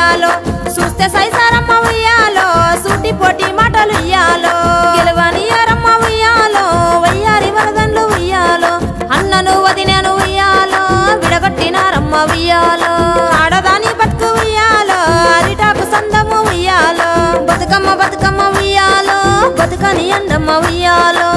ఉయ్యాలో చూస్తే సైసారమ్మ ఉయ్యాలో సూటి పోటీ మాటలు ఉయ్యాలో గెలవనియారమ్మ ఉయ్యాలో వయ్యారి వరదండ్లు ఉయ్యాలో అన్నను వదినను ఉయ్యాలో విడగొట్టినారమ్మ ఉయ్యాలో ఆడదాని బతుకు ఉయ్యాలో అరిటాకు సందము ఉయ్యాలో బతుకమ్మ బతుకమ్మ ఉయ్యాలో బతుకని అందమ్మ ఉయ్యాలో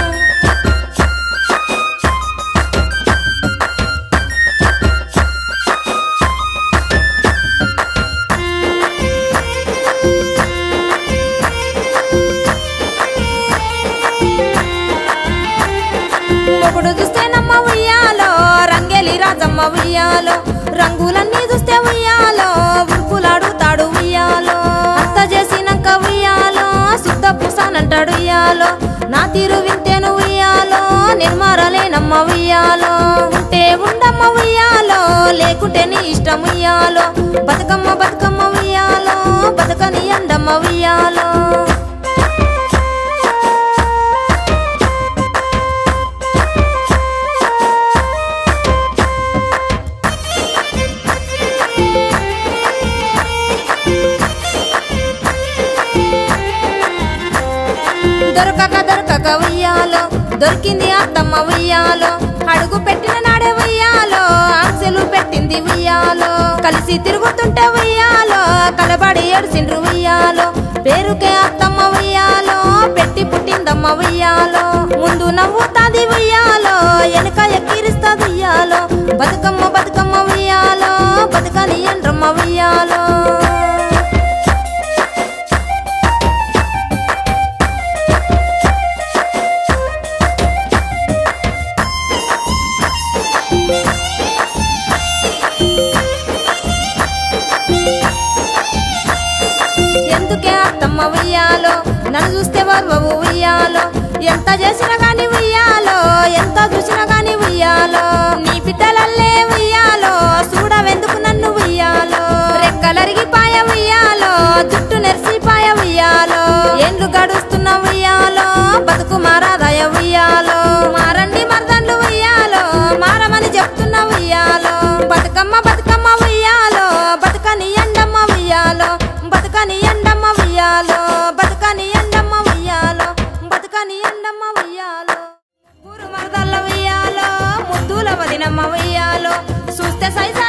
మొగుడు చూస్తే నమ్మ ఉయ్యాలో రంగేలి రాజమ్మ ఉయ్యాలో రంగులన్నీ చూస్తే ఉయ్యాలో ఉరుకులాడుతాడు ఉయ్యాలో అత్త చేసినాక ఉయ్యాలో శుద్ధ పూసానంటాడు ఉయ్యాలో నా తీరు వింటేను ఉయ్యాలో నిర్మారలేనమ్మ ఉయ్యాలో ఉంటే ఉండమ్మ ఉయ్యాలో లేకుంటే నీ ఇష్టం ఉయ్యాలో బతుకమ్మ బతుకమ్మ ఉయ్యాలో బతుకని అండమ్మ ఉయ్యాలో దొరకక దొరకక ఉయ్యాలో దొరికింది అత్తమ్మ ఉయ్యాలో అడుగు పెట్టిన నాడే ఉయ్యాలో ఆంక్షలు పెట్టింది ఉయ్యాలో కలిసి తిరుగుతుంటే ఉయ్యాలో కలబడి ఏడ్చిండ్రు ఉయ్యాలో పేరుకే అత్తమ్మ ఉయ్యాలో పెట్టి పుట్టిందమ్మ ఉయ్యాలో ముందు నవ్వుతాది ఉయ్యాలో వెనక ఎక్కిరిస్తాది ఉయ్యాలో బతుకమ్మ బతుకమ్మ ఉయ్యాలో బతుకని ఎండ్రమ్మ ఉయ్యాలో ఎందుకే అత్తమ్మ ఉయ్యాలో నన్ను చూస్తే వర్వవు ఉయ్యాలో ఎంత చేసినా గాని ఉయ్యాలో ఎంత చూసినా గాని ఉయ్యాలో నీ బిడ్డలల్లే ఉయ్యాలో చూడవెందుకు నన్ను ఉయ్యాలో రెక్కలరిగి పాయ ఉయ్యాలో జుట్టు నెరిసిపాయ ఉయ్యాలో ఏండ్లు గడుస్తున్న ఉయ్యాలో బతుకు మారాదయ ఉయ్యాలో మారండి మరదండ్లు ఉయ్యాలో మారమని చెప్తున్న ఉయ్యాలో బతుకమ్మ బతుకమ్మ ఉయ్యాలో బతుకని ఎండమ్మ ఉయ్యాలో బతుకని ఎండమ్మ ఉయ్యాలో బతుకని ఎండమ్మ ఉయ్యాలో బతుకని ఎండమ్మ ఉయ్యాలో ఊరు మరదల్ల ఉయ్యాలో ముద్దుల వదినమ్మ ఉయ్యాలో చూస్తే సైజ